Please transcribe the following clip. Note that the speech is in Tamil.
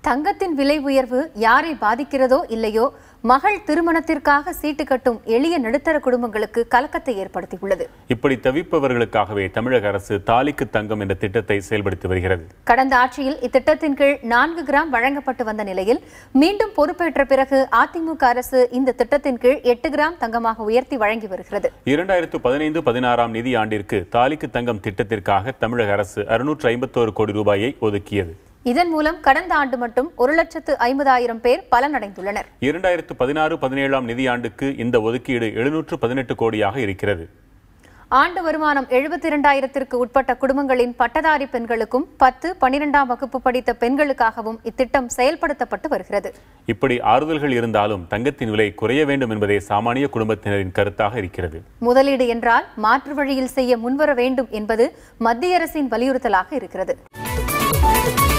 தங்கத்தின் விலை உயர்வு யாரை பாதிக்கிறதோ இல்லையோ மகள் திருமணத்திற்காக சீட்டு கட்டும் எளிய நடுத்தர குடும்பங்களுக்கு கலக்கத்தை ஏற்படுத்தியுள்ளது இப்படி தவிப்பவர்களுக்காகவே தமிழக அரசு தாலிக்கு தங்கம் என்ற திட்டத்தை செயல்படுத்தி வருகிறது கடந்த ஆட்சியில் இத்திட்டத்தின் கீழ் நான்கு கிராம் வழங்கப்பட்டு வந்த நிலையில் மீண்டும் பொறுப்பேற்ற பிறகு அதிமுக அரசு இந்த திட்டத்தின் கீழ் எட்டு கிராம் தங்கமாக உயர்த்தி வழங்கி வருகிறது இரண்டாயிரத்து பதினைந்து பதினாறாம் நிதி ஆண்டிற்கு தாலிக்கு தங்கம் திட்டத்திற்காக தமிழக அரசு அறுநூற்று ஐம்பத்தோரு கோடி ரூபாயை ஒதுக்கியது இதன் மூலம் கடந்த ஆண்டு மட்டும் ஒரு லட்சத்து ஐம்பதாயிரம் பேர் பலனடைந்துள்ளனர் இரண்டாயிரத்து பதினாறு பதினேழாம் நிதியாண்டுக்கு இந்த ஒதுக்கீடு எழுநூற்று பதினெட்டு கோடியாக இருக்கிறது ஆண்டு வருமானம் எழுபத்தி இரண்டாயிரத்திற்கு உட்பட்ட குடும்பங்களின் பட்டதாரி பெண்களுக்கும் பத்து பனிரெண்டாம் வகுப்பு படித்த பெண்களுக்காகவும் இத்திட்டம் செயல்படுத்தப்பட்டு வருகிறது இப்படி ஆறுதல்கள் இருந்தாலும் தங்கத்தின் விலை குறைய வேண்டும் என்பதே சாமானிய குடும்பத்தினரின் கருத்தாக இருக்கிறது முதலீடு என்றால் மாற்று வழியில் செய்ய முன்வர வேண்டும் என்பது மத்திய அரசின் வலியுறுத்தலாக இருக்கிறது